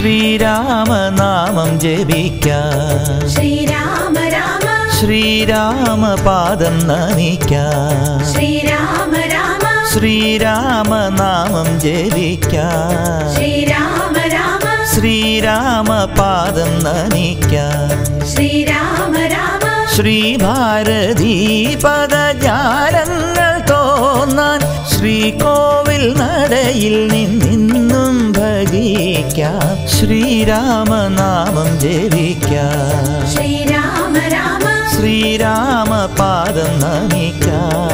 ശ്രീരാമനാമം ജപിക്കാം ശ്രീരാമ രാമ ശ്രീരാമപാദം നമിക്കാം ശ്രീരാമ രാമ ശ്രീരാമനാമം ജപിക്കാം ശ്രീരാമ രാമ ശ്രീരാമപാദം നമിക്കാം ശ്രീരാമ രാമ ശ്രീഭാരതീ പദജാലങ്ങൾ തോന്നാൻ ശ്രീകോവിൽ നടയിൽ നിന്നിന്നും ഭജിക്കാം ശ്രീരാമനാമം ജപിക്കാം ശ്രീരാമ രാമ ശ്രീരാമപാദം നമിക്കാം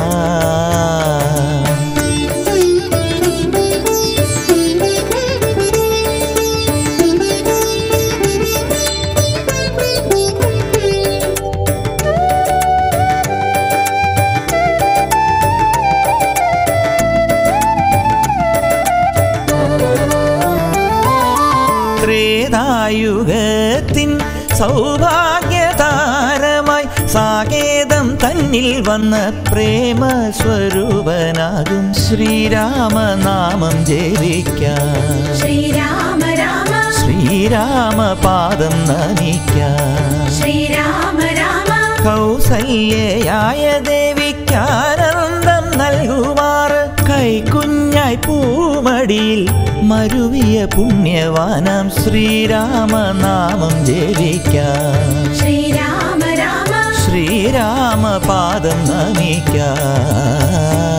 ത്രേതായുഗത്തിൻ സൗഭാഗ്യതാരമായി സാകേതം തന്നിൽ വന്ന പ്രേമ സ്വരൂപനാകും ശ്രീരാമനാമം ജപിക്കാം ശ്രീരാമ രാമ ശ്രീരാമപാദം നമിക്കാം ശ്രീരാമ രാമ കൗസല്യയായ ദേവിക്കാനന്ദം നൽകുമാറ് കൈക്കുഞ്ഞായി പൂമടിയിൽ മരുവിയ പുണ്യവാനാം ശ്രീരാമനാമം ജപിക്കാം ശ്രീരാമ രാമ ശ്രീരാമപാദം നമിക്കാം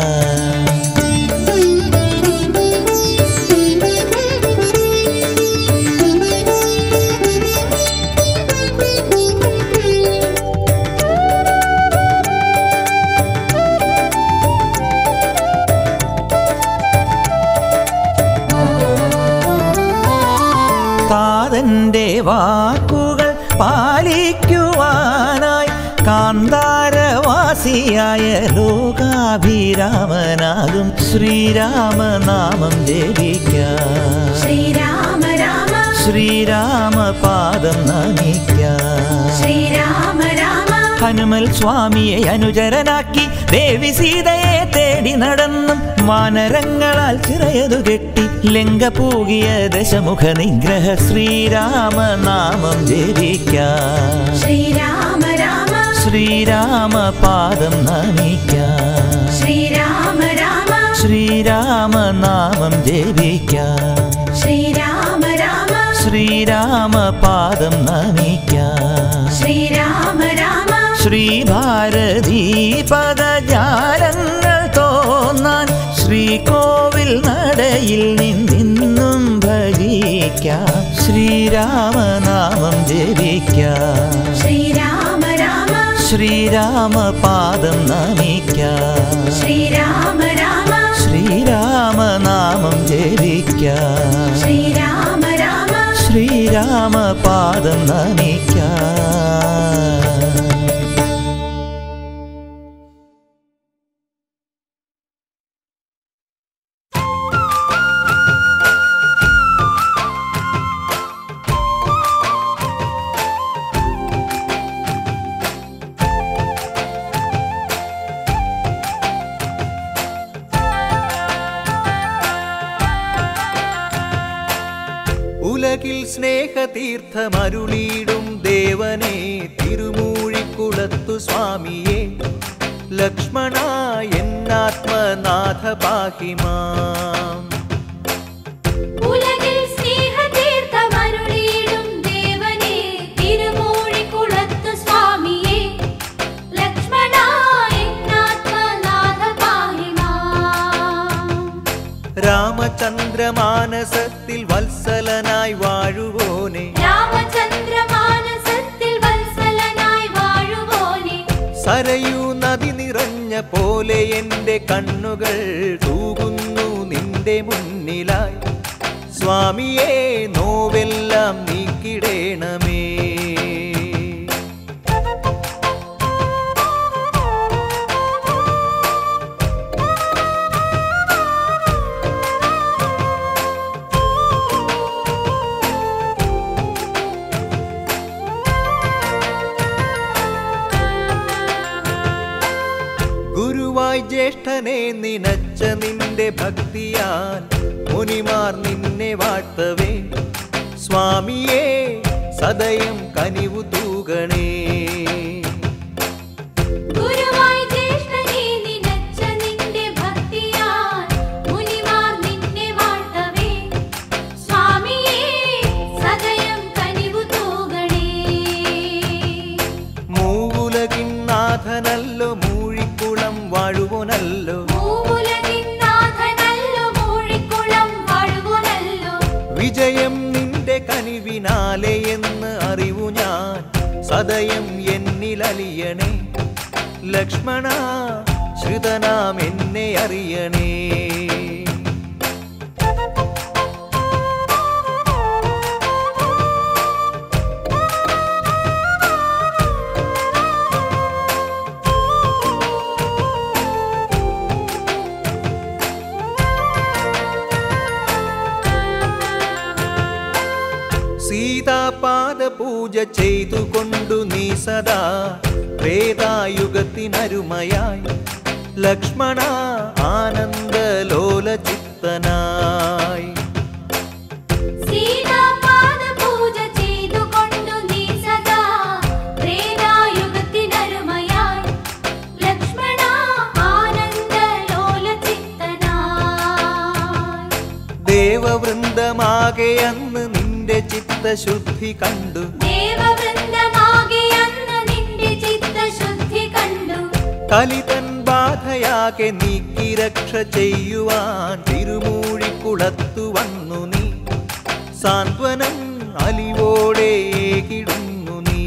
താതന്റെ വാക്കുകൾ പാലിക്കുവാനായി കാന്താരവാസിയായ ലോകാഭിരാമനാകും ശ്രീരാമനാമം ജപിക്കാം ശ്രീരാമ രാമ ശ്രീരാമപാദം നമിക്കാം ശ്രീരാമ രാമ ഹനുമൽ സ്വാമിയെ അനുചരനാക്കി ദേവി സീതയെ തേടി നടന്നും വാനരങ്ങളാൽ ചിറയതു കെട്ടി ലങ്ക പൂകിയ ദശമുഖ നിഗ്രഹ ശ്രീരാമനാമം ജപിക്കാം ശ്രീരാമ രാമ ശ്രീരാമപാദം നമിക്കാം ശ്രീരാമ രാമ ശ്രീരാമനാമം ജപിക്കാം ശ്രീരാമ രാമ ശ്രീരാമപാദം നമിക്കാം ശ്രീരാമ രാമ ശ്രീഭാരതീ പദജാലങ്ങൾ തോന്നാൻ ശ്രീകോവിൽ നടയിൽ നിന്നിന്നും ഭജിക്കാം ശ്രീരാമനാമം ജപിക്കാം ശ്രീരാമ രാമ ശ്രീരാമപാദം നമിക്കാം ശ്രീരാമ രാമ ശ്രീരാമനാമം ജപിക്കാം ശ്രീരാമ രാമ ശ്രീരാമപാദം നമിക്കാം ഉലകിൽ സ്നേഹതീർത്ഥമരുളീടും ദേവനെ തിരുമൂഴിക്കുളത്തു സ്വാമിയെ ലക്ഷ്മണ എന്നാത്മനാഥ പാഹിമാം ഉലകിൽ സ്നേഹതീർത്ഥമരുളിയിടും ദേവനേ തിരുമൂഴിക്കുളത്തു സ്വാമിയേ ലക്ഷ്മണ എന്നാത്മനാഥ പാഹി മാം. രാമചന്ദ്രമാനസത്തിൽ വത്സലനായി വാഴുവോനെ രാമചന്ദ്ര മാനസത്തിൽ വത്സലനായി വാഴുവോനെ സരയൂ നദി നിറഞ്ഞ പോലെ എൻ്റെ കണ്ണുകൾ തൂകുന്നു നിന്റെ മുന്നിലായി സ്വാമിയെ നോവെല്ലാം നീക്കിടേണമേ ഗുരുവായി ജ്യേഷ്ഠനെ നിനച്ച നിന്റെ ഭക്തിയാൽ മുനിമാർ നിന്നെ വാഴ്ത്തവേ സ്വാമിയേ സദയം കനിവു തൂകണേ ഗുരുവായി ജ്യേഷ്ഠനെ നിനച്ച നിന്റെ ഭക്തിയാൽ മുനിമാർ നിന്നെ വാഴ്ത്തവേ സ്വാമിയേ സദയം കനിവു തൂകണേ മൂവുലകിൻ നാഥനല്ലോ മൂഴിക്കുളം വാഴുവനല്ലോ മൂവുലകിൻ നാഥനല്ലോ മൂഴിക്കുളം വാഴുവനല്ലോ വിജയം നിന്റെ കനിവിനാലെ എന്ന് അറിവു ഞാൻ സദയം എന്നിലലിയണേ ലക്ഷ്മണ ശ്രുതനാം എന്നെ അറിയണേ സീതാപാദ പൂജ ചെയ്തുകൊണ്ടു നീ സദാ ത്രേതായുഗത്തിനരുമയായി ലക്ഷ്മണ ആനന്ദലോല ചിത്തനായി സീതാപാദ പൂജ ചെയ്തുകൊണ്ടു നീ സദാ ത്രേതായുഗത്തിനരുമയായി ലക്ഷ്മണ ആനന്ദലോല ചിത്തനായി ദേവവൃന്ദമാകെ അന്ന് നിന്റെ ചിത്തശുദ്ധി കണ്ടു ദേവവൃന്ദമാകെ അന്ന് നിന്റെ ചിത്തശുദ്ധി കണ്ടു കലിതൻ ബാധയാകെ നീക്കി രക്ഷ ചെയ്യുവാൻ തിരുമൂഴിക്കുളത്തു വന്നു നീ സാന്ത്വനം അലിവോടെ കിടുന്നു നീ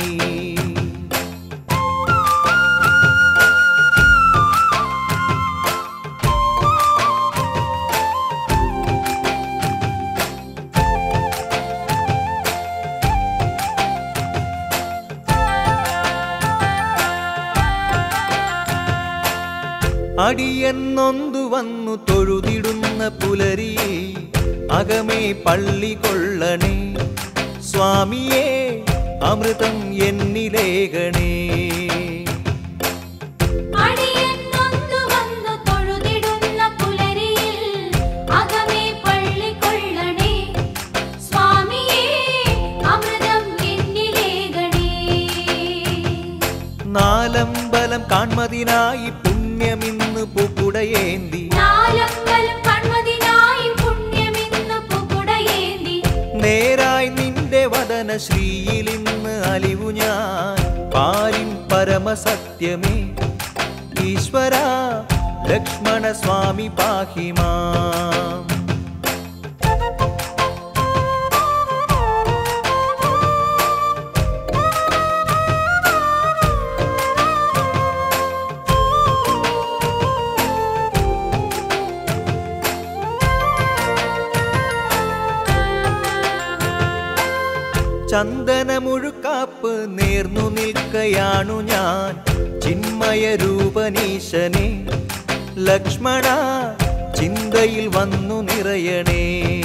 അടിയെന്നൊന്തു വന്നു തൊഴുതിടുന്ന പുലരിയെ അകമേ പള്ളി കൊള്ളണേ സ്വാമിയേ അമൃതം എന്നിലേകണേ അടിയന്നൊന്നു വന്നു തൊഴുതിടുന്ന പുലരിയിൽ അകമേ പള്ളി കൊള്ളണേ സ്വാമിയേ അമൃതം എന്നിലേകണേ നാലമ്പലം കാൺമതിനായി പുണ്യമിന്ന് പൂക്കുടയേന്തി നാലമ്പലം കൺമതിനായി പുണ്യമിന്ന് പുകുടയേന്തി നേരായി നിന്റെ വദന ശ്രീയിലിന്ന് അലിവു ഞാൻ പാരിൻ പരമസത്യമേ ഈശ്വര ലക്ഷ്മണ സ്വാമി പാഹിമാം ചന്ദനമുഴുക്കാപ്പ് നേർന്നു നിൽക്കയാണു ഞാൻ ചിന്മയ രൂപനീശനെ ലക്ഷ്മണ ചിന്തയിൽ വന്നു നിറയണേ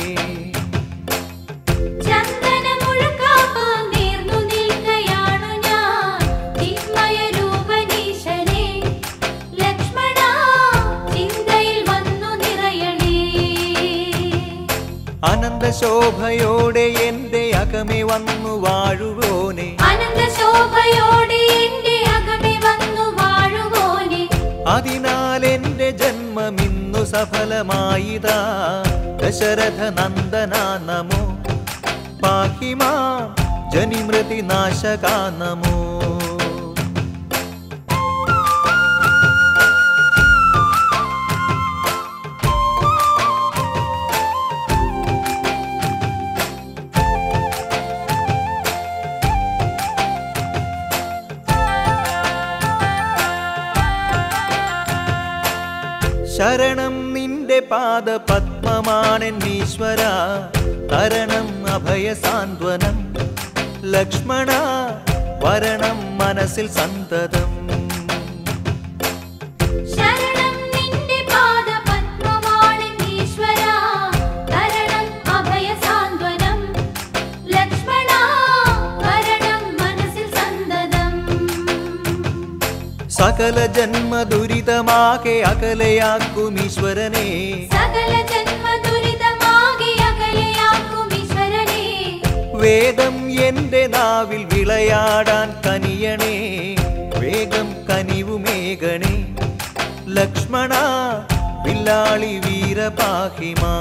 ചന്ദനമുഴക്കാപ്പ് നേർന്നു നിൽക്കയാണു ഞാൻ ചിന്മയ രൂപനീശനെ ലക്ഷ്മണ ചിന്തയിൽ വന്നു നിറയണേ അനന്തശോഭയോടെ എന്റെ അകമെ വന്നു വാഴുവോനെ അനന്തശോഭയോടെ എന്റെ അകമെ വന്നു വാഴുവോനെ അതിനാൽ എന്റെ ജന്മമിന്നു സഫലമായിതാ ദശരഥ നന്ദന നമോ പാഹിമാ ജനിമൃതി നാശകാ നമോ ശരണം നിന്റെ പാദ പത്മമാണെന്നീശ്വര തരണം അഭയ സാന്ത്വനം ലക്ഷ്മണ വരണം മനസ്സിൽ സന്തതം ശരണം നിന്റെ പാദ പത്മമാണെന്നീശ്വര തരണം അഭയ സാന്ത്വനം ലക്ഷ്മണ വരണം മനസ്സിൽ സന്തതം സകല ജന്മ ദുരിതമാകെ അകലയാക്കും ഈശ്വരനെ സകല ജന്മ ദുരിതമാകെ അകലെയാക്കും ഈശ്വരനെ വേദം എന്റെ നാവിൽ വിളയാടാൻ കനിയണേ വേഗം കനിവുമേകണേ ലക്ഷ്മണ വില്ലാളി വീരപാഹിമാ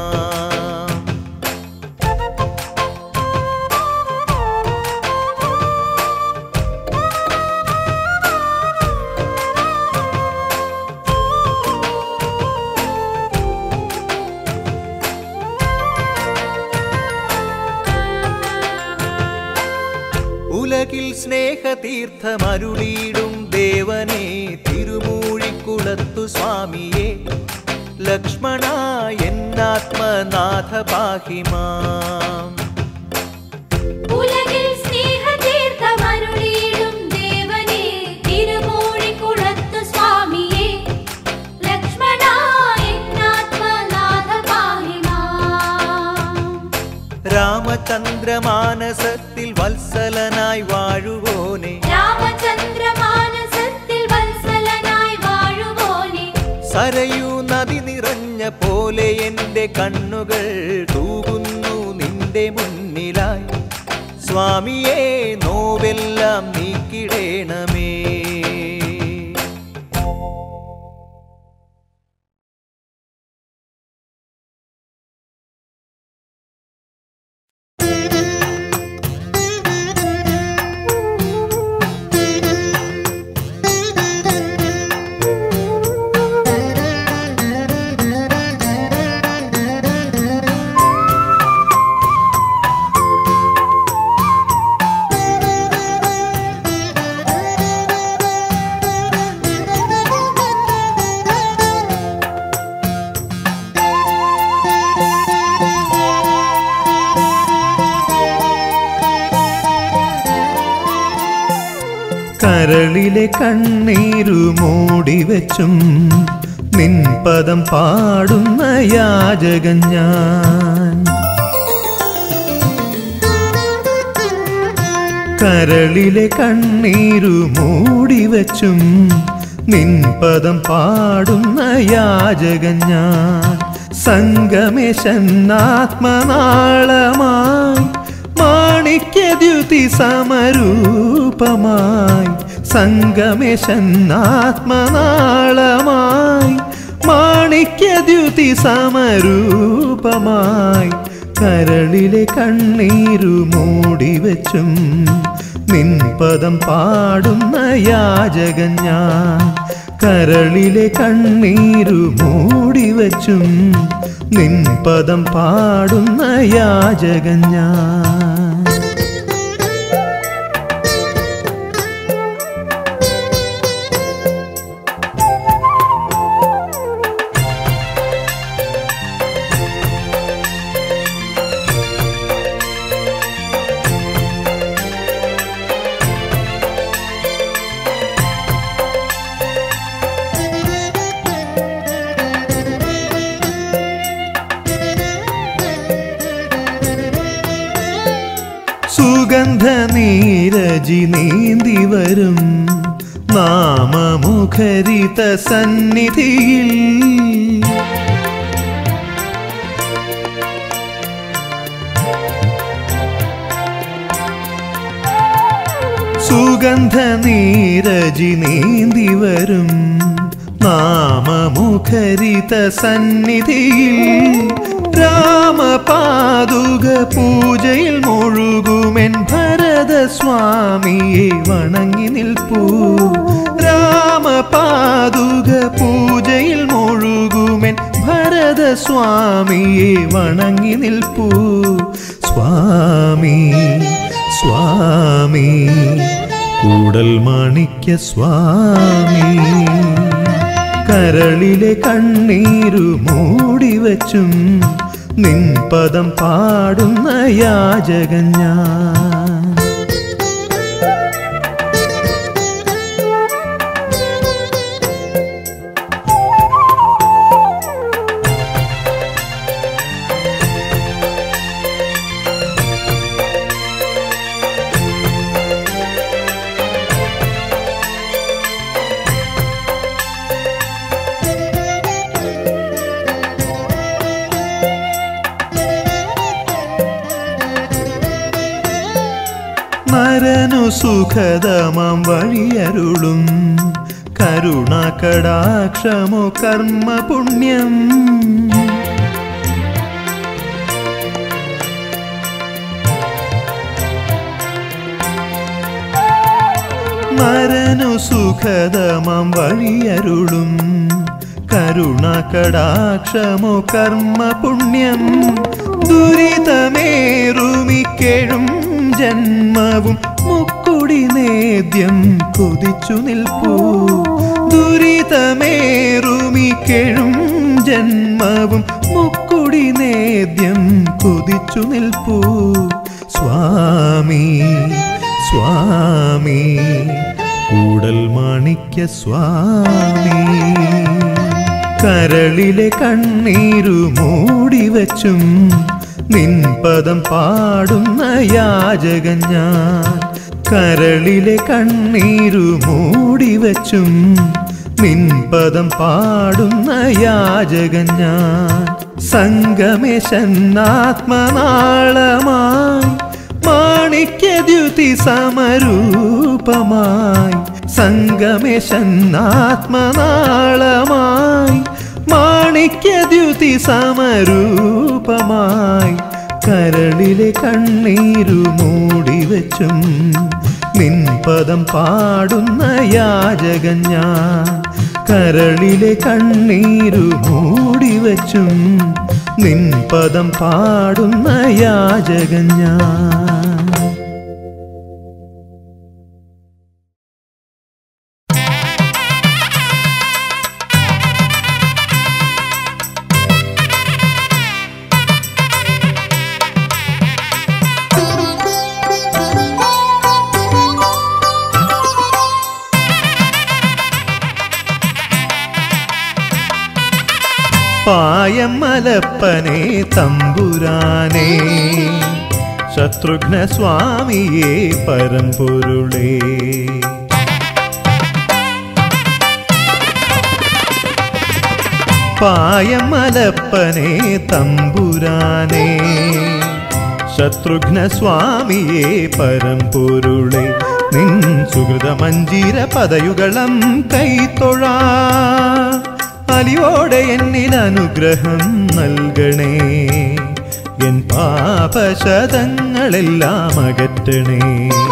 ഉലകിൽ സ്നേഹതീർത്ഥമരുളീടും ദേവനെ തിരുമൂഴിക്കുളത്തു സ്വാമിയെ ലക്ഷ്മണ എന്നാത്മനാഥ പാഹിമാം ഉലകിൽ സ്നേഹതീർത്ഥമരുളിയിടും ദേവനേ തിരുമൂഴിക്കുളത്തു സ്വാമിയേ ലക്ഷ്മണ എന്നാത്മനാഥ പാഹിമാം രാമചന്ദ്രമാനസത്തിൽ വത്സലനായി വാഴുവോനെ രാമചന്ദ്ര മാനസത്തിൽ വത്സലനായി വാഴുവോനെ സരയൂ നദി നിറഞ്ഞ പോലെ എൻ്റെ കണ്ണുകൾ തൂകുന്നു നിന്റെ മുന്നിലായി സ്വാമിയെ നോവെല്ലാം നീക്കിടേണമേ കരളിലെ കണ്ണീരു മൂടിവെച്ചും നിൻ പദം പാടുന്ന യാചകൻ ഞാൻ കരളിലെ കണ്ണീരു മൂടിവെച്ചും നിൻ പദം പാടുന്ന യാചകൻ ഞാൻ സംഗമേശന്നാത്മനാളമായി മാണിക്യദ്യുതി സമരൂപമായി സംഗമേശന്നാത്മനാളമായി മാണിക്യദ്യുതി സമരൂപമായി കരളിലെ കണ്ണീരു മൂടിവെച്ചും നിൻ പദം പാടുന്ന യാചകൻ ഞാൻ കരളിലെ കണ്ണീരു മൂടിവെച്ചും നിൻ പദം പാടുന്ന യാചകൻ ഞാൻ സുഗന്ധ നീരജി നീന്തി വരും നാമമുഖരിത സന്നിധിയിൽ സുഗന്ധ നീരജി നീന്തി വരും നാമമുഖരിത സന്നിധിയിൽ രാമപാതുക പൂജയിൽ മുഴുകുമെൻ ഭരത സ്വാമിയെ വണങ്ങി നിൽപ്പൂ രാമപാതുക പൂജയിൽ മുഴുകുമെൻ ഭരത സ്വാമിയെ വണങ്ങി നിൽപ്പൂ സ്വാമി സ്വാമി കൂടൽ മാണിക്യ സ്വാമി കരളിലെ കണ്ണീരു മൂടിവച്ചും നിൻ പദം പാടുന്ന യാചകൻ ഞാൻ സുഖതമാം വഴിയരുളും കരുണാകടാക്ഷമോ കർമ്മ പുണ്യം മരനു സുഖതമാം വഴിയരുളും കരുണാകടാക്ഷമോ കർമ്മ പുണ്യം ദുരിതമേറുമിക്കേഴും ജന്മവും മുക്കുടി നേദ്യം കൊതിച്ചു നിൽപ്പൂ ദുരിതമേറുമിക്കേഴും ജന്മവും മുക്കുടി നേദ്യം കൊതിച്ചു നിൽപ്പൂ സ്വാമി സ്വാമി കൂടൽ മാണിക്യ സ്വാമി കരളിലെ കണ്ണീരു മൂടിവച്ചും നിൻ പദം പാടുന്ന യാചകൻ ഞാൻ കരളിലെ കണ്ണീരു മൂടിവച്ചും നിൻ പദം പാടുന്ന യാചകൻ ഞാൻ സംഗമേശന്നാത്മനാളമായി മാണിക്യദ്യുതി സമരൂപമായി സംഗമേശന്നാത്മനാളമായി മാണിക്യദ്യുതി സമരൂപമായി കരളിലെ കണ്ണീരു മൂടിവെച്ചും നിൻ പദം പാടുന്ന യാചകൻ ഞാൻ കരളിലെ കണ്ണീരു മൂടിവെച്ചും നിൻ പദം പാടുന്ന യാചകൻ ഞാൻ പായമലപ്പനെ തമ്പുരാനെ ശത്രുഘ്ന സ്വാമിയെ പരമ്പൊരുളേ പായമലപ്പനെ തമ്പുരാനെ ശത്രുഘ്ന സ്വാമിയെ പരമ്പൊരുളെ നിൻ സുഹൃതമഞ്ജീര പദയുഗളം കൈത്തൊഴാ അലിയോടെ എന്നിൽ അനുഗ്രഹം നൽകണേ എൻ പാപശതങ്ങളെല്ലാം അകറ്റണേ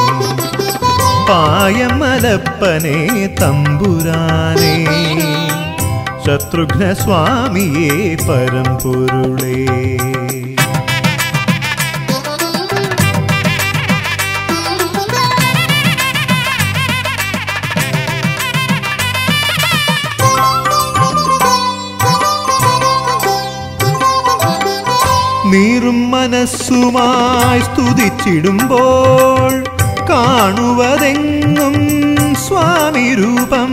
പായമലപ്പനെ തമ്പുരാനെ ശത്രുഘ്ന സ്വാമിയെ പരമ്പൊരുളേ നീറും മനസ്സുമായി സ്തുതിച്ചിടുമ്പോൾ കാണുവതെങ്ങും സ്വാമി രൂപം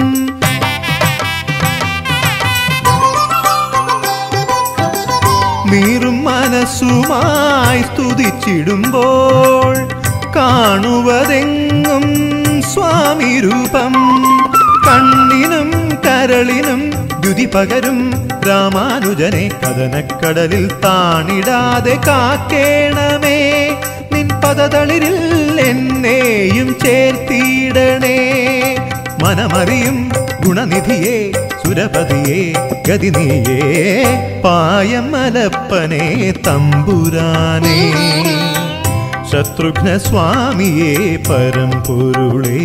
നീറും മനസ്സുമായി സ്തുതിച്ചിടുമ്പോൾ കാണുവതെങ്ങും സ്വാമി രൂപം കണ്ണിനും കരളിനും ദ്യുതി പകരും രാമാനുജനെ കഥനക്കടലിൽ താണിടാതെ കാക്കേണമേ നിൻ പദതളിരിൽ എന്നെയും ചേർത്തിടണേ മനമറിയും ഗുണനിധിയെ സുരപതിയെ ഗതിനിയേ പായമലപ്പനെ തമ്പുരാനേ ശത്രുഘ്ന സ്വാമിയെ പരമ്പൊരുളേ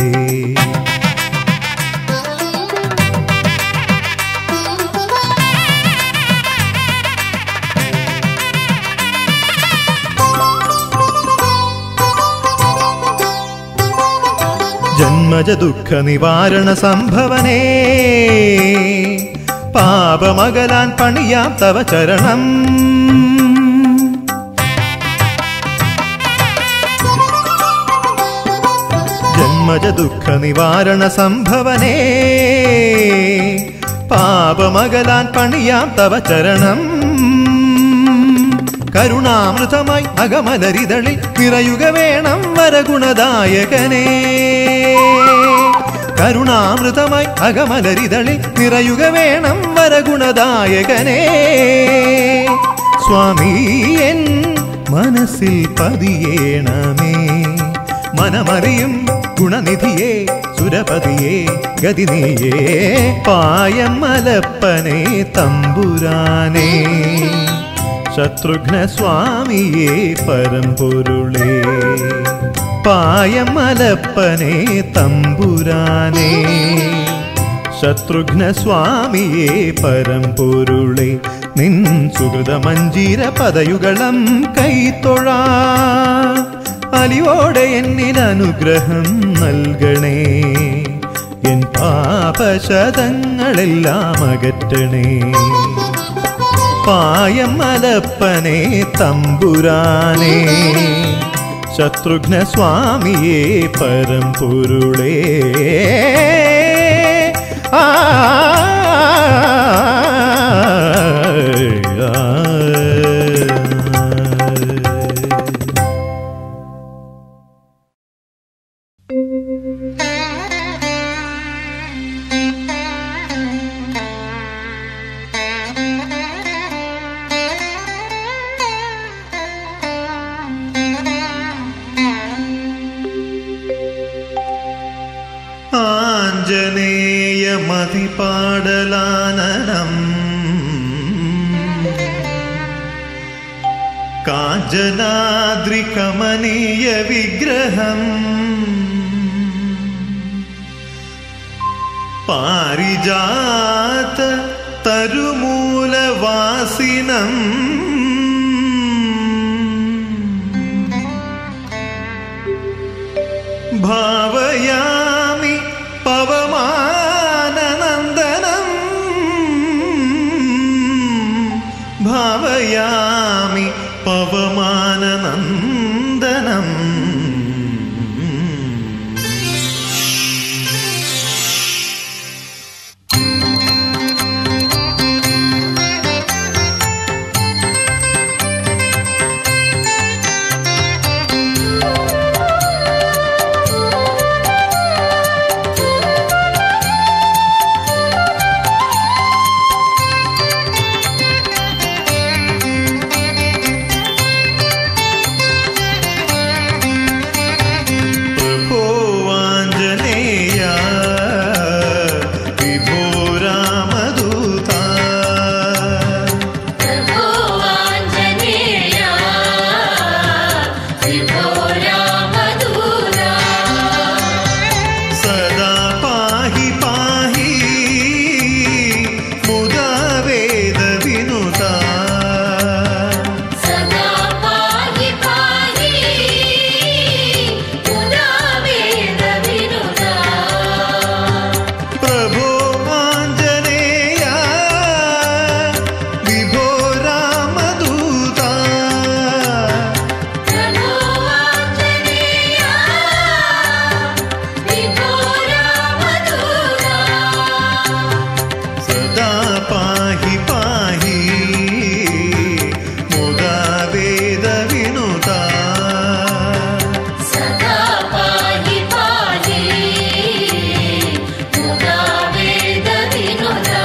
ജന്മജ ദുഃഖ നിവാരണ സംഭവനേ പാപമകലാൻ പണിയാം തവ ചരണം ജന്മജ ദുഃഖ നിവാരണ സംഭവനേ പാപമകലാൻ പണിയാം തവ ചരണം കരുണാമൃതമായി അകമലരിതളിൽ നിറയുക വേണം വരഗുണദായകനേ കരുണാമൃതമായി അകമലരിതളിൽ നിറയുക വേണം വരഗുണദായകനേ സ്വാമി എൻ മനസ്സിൽ പതിയേണമേ മനമറിയും ഗുണനിധിയേ സുരപതിയേ ഗതിനീയേ പായമലപ്പനെ തമ്പുരാനേ ശത്രുഘ്ന സ്വാമിയേ പരമ്പൊരുളേ പായമലപ്പനെ തമ്പുരാനേ ശത്രുഘ്ന സ്വാമിയേ പരമ്പൊരുളെ നിൻ സുഹൃതമഞ്ജീര പദയുഗളം കൈത്തൊഴാ അലിവോടെ എന്നിൽ അനുഗ്രഹം നൽകണേ എൻ പാപശതങ്ങളെല്ലാം അകറ്റണേ പായമലപ്പനെ തമ്പുരാനേ ശത്രുഘ്ന സ്വാമിയേ പരമ്പൊരുളേ ആ ആഞ്ജനേയമതിപാടലാനനം കാഞ്ചനാദ്രികമനീയ വിഗ്രഹം പാരിജാത തരുമൂലവാസിനം ഭാവയാമി പവമാനനന്ദനം ഭാവയാമി പവമാനനന്ദനം प्रभो आञ्जनेय विभो रामदूता प्रभो आञ्जनेय विभो रामदूता सदा पाहि पाहि मुदा वेदविनुता सदा पाहि पाहि मुदा वेदविनुता प्रभो आञ्जनेय विभो रामदूता प्रभो आञ्जनेय विभो रामदूता सदा पाहि पाहि मुदा वेदविनुता सदा पाहि पाहि मुदा वेदविनुता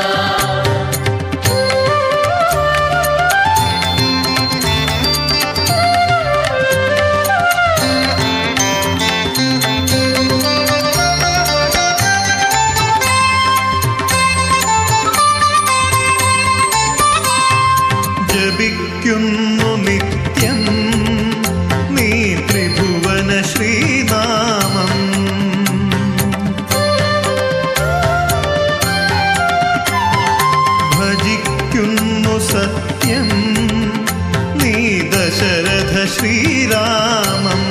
ജപിക്കുന്നു നിത്യം നീ ത്രിഭുവന ശ്രീനാമം ഭജിക്കുന്നു സത്യം നീ ദശരഥ ശ്രീരാമം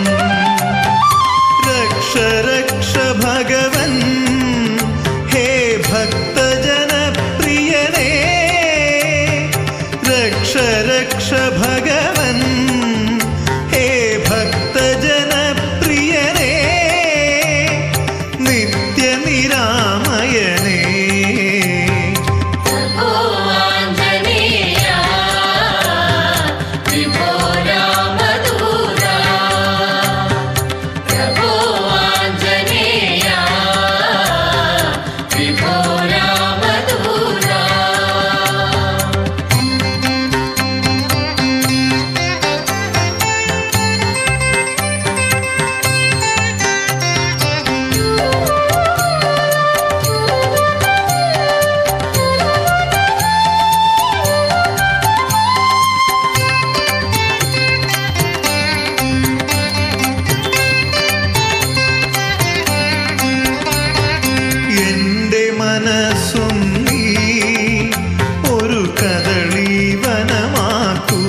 രക്ഷ രക്ഷ ഭഗവൻ ഹേ ഭക്തജനപ്രിയനേ രക്ഷ രക്ഷ ഭഗവൻ ഹേ ഭക്തജനപ്രിയനേ നിത്യനിരാമയനേ प्रभो आञ्जनेय विभो रामदूता प्रभो आञ्जनेय विभो रामदूता കദളീവനമാക്കൂ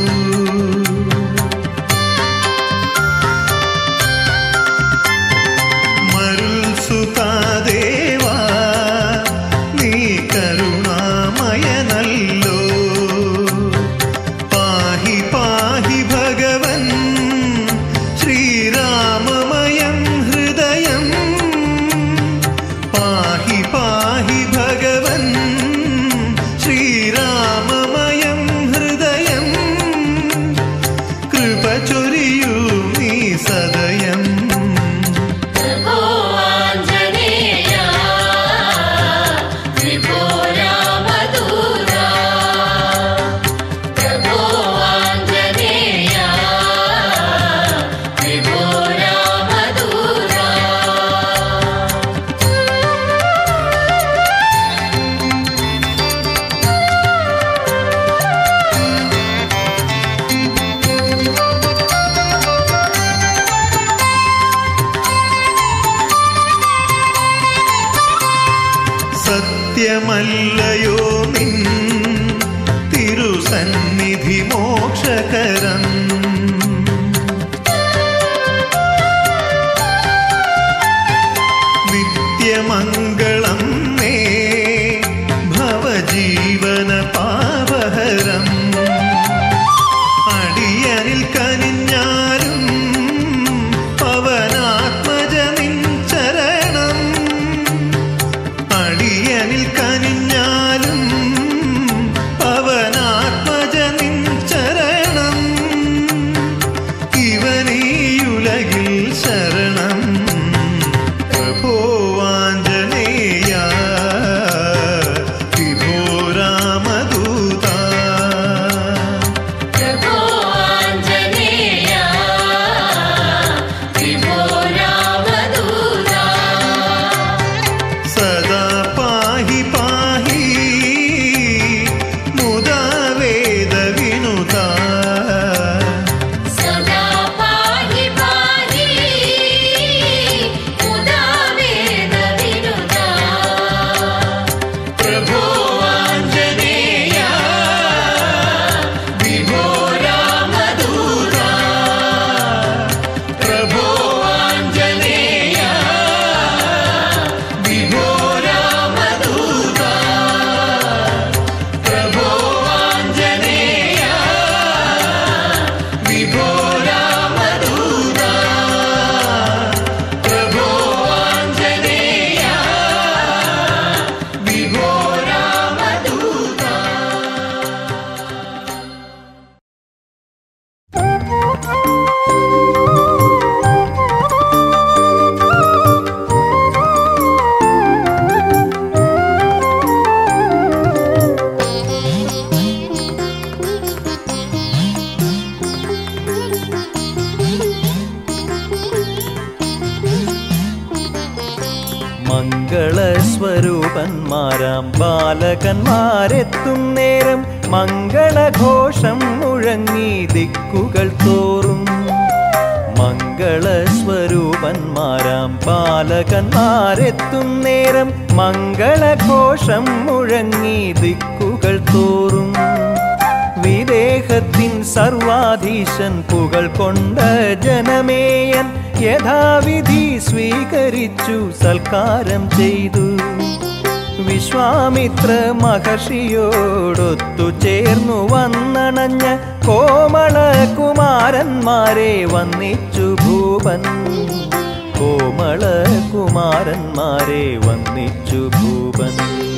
മരുൾ സുതാദേവാ നീ കരുണാമയനല്ലോ പാഹി പാഹി ഭഗവൻ ശ്രീരാമമയം ഹൃദയം പാഹി പാഹി ഭഗവൻ ശ്രീരാമമയം ഹൃദയം കൃപ ചൊരിയൂ നീ സദയം ഓ ആഞ്ജനേയ വിഭോ രാമദൂത പ്രഭോ ആഞ്ജനേയ വിഭോ രാമദൂത സത്യമല്ലയോ നിൻ തിരുസന്നിധി മോക്ഷകരം നിത്യമംഗളം മേ ഭവജീവന പാപഹരം അടിയനിൽ കനിഞ്ഞാലും പവനാത്മജ നിൻ ചരണം അടിയനിൽ കനിഞ്ഞാലും പവനാത്മജ നിൻ ചരണം ഇവനീയുലകിൽ ശരണം പ്രഭോ ആഞ്ജനേയ വിഭോ രാമദൂത പ്രഭോ ആഞ്ജനേയ വിഭോ രാമദൂത സദാ പാഹി പാഹി മുദാ വേദ വിനുത സദാ പാഹി പാഹി മുദാ വേദ വിനുത പ്രഭോ ആഞ്ജനേയ വിഭോ രാമദൂത പ്രഭോ ആഞ്ജനേയ വിഭോ രാമദൂത പ്രഭോ ആഞ്ജനേയ വിഭോ രാമദൂത പ്രഭോ ആഞ്ജനേയ വിഭോ രാമദൂത മംഗളസ്വരൂപന്മാരാം ബാലകന്മാരെത്തും നേരം മംഗളഘോഷം മുഴങ്ങി ദിക്കുകൾ തോറും മംഗളസ്വരൂപന്മാരാം ബാലകന്മാരെത്തും നേരം മംഗളഘോഷം മുഴങ്ങി ദിക്കുകൾ തോറും വിദേഹത്തിൻ സർവാധീശൻ പുകൾ കൊണ്ട ജനമേയൻ യഥാവിധി സ്വീകരിച്ചു സൽക്കാരം ചെയ്തു വിശ്വാമിത്ര മഹർഷിയോടൊത്തു ചേർന്നു വന്നണഞ്ഞ കോമള കുമാരന്മാരെ വന്നിച്ചു ഭൂപൻ കോമള കുമാരന്മാരെ വന്നിച്ചു ഭൂപൻ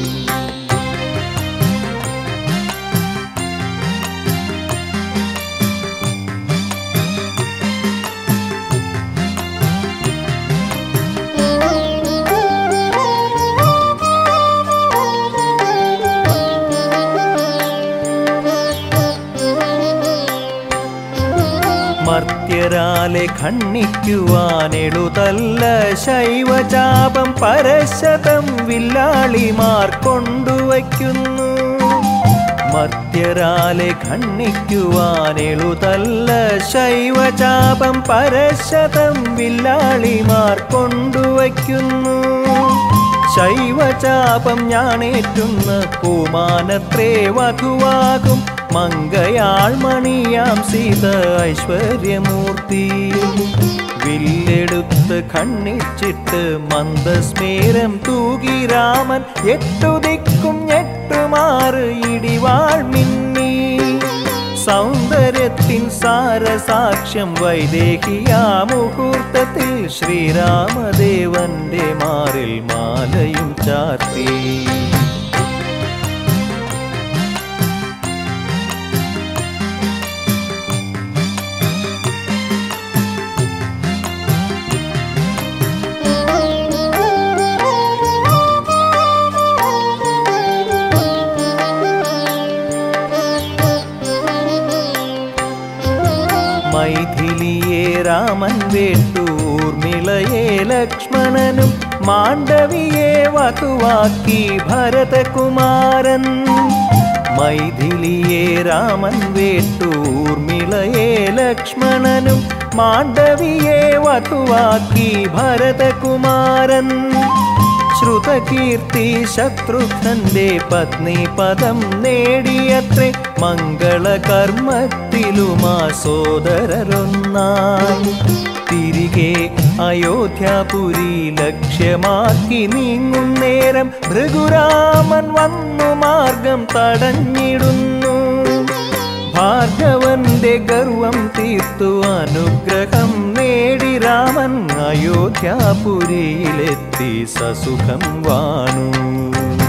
മർത്യരാലെ ഖണ്ണിക്കുവാനെളുതല്ല ശൈവചാപം പരശതം വില്ലാളിമാർ കൊണ്ടുവയ്ക്കുന്നു മർത്യരാലെ ഖണ്ണിക്കുവാനെളുതല്ല ശൈവചാപം പരശതം വില്ലാളിമാർ കൊണ്ടുവയ്ക്കുന്നു ശൈവചാപം ഞാണേറ്റുന്ന പൂമാനത്രേ വധുവാകും മങ്കയാൾ മണിയാം സീത ഐശ്വര്യമൂർത്തി വില്ലെടുത്ത് ഖണ്ഡിച്ചിട്ട് മന്ദസ്മേരം തൂകി രാമൻ എട്ടു ദിക്കും ഞെട്ടുമാറ് ഇടിവാൾ മിന്നി സൗന്ദര്യത്തിൻ സാരസാക്ഷ്യം വൈദേഹിയാ മുഹൂർത്തത്തിൽ ശ്രീരാമദേവന്റെ മാറിൽ മാലയും ചാർത്തി മൈഥിലിയെ രാമൻ വേട്ടൂർമിളയെ ലക്ഷ്മണനും മാണ്ഡവിയെ വധുവാക്കി ഭരതകുമാരൻ മൈഥിലിയെ രാമൻ വേട്ടൂർമിളയെ ലക്ഷ്മണനും മാണ്ഡവിയെ വധുവാക്കി ഭരതകുമാരൻ ശ്രുതകീർത്തി ശത്രുഘ്നന്റെ പത്നി പദം നേടിയത്രേ മംഗളകർമ്മത്തിലുമാ സോദരരൊന്നായി തിരികെ അയോധ്യാപുരി ലക്ഷ്യമാക്കി നീങ്ങും നേരം ഭൃഗുരാമൻ വന്നു മാർഗം തടഞ്ഞിടുന്നു ഭാർഗവന്റെ ഗർവം തീർത്തു അനുഗ്രഹം നേടി രാമൻ അയോധ്യാപുരിയിലെത്തി സസുഖം വാണു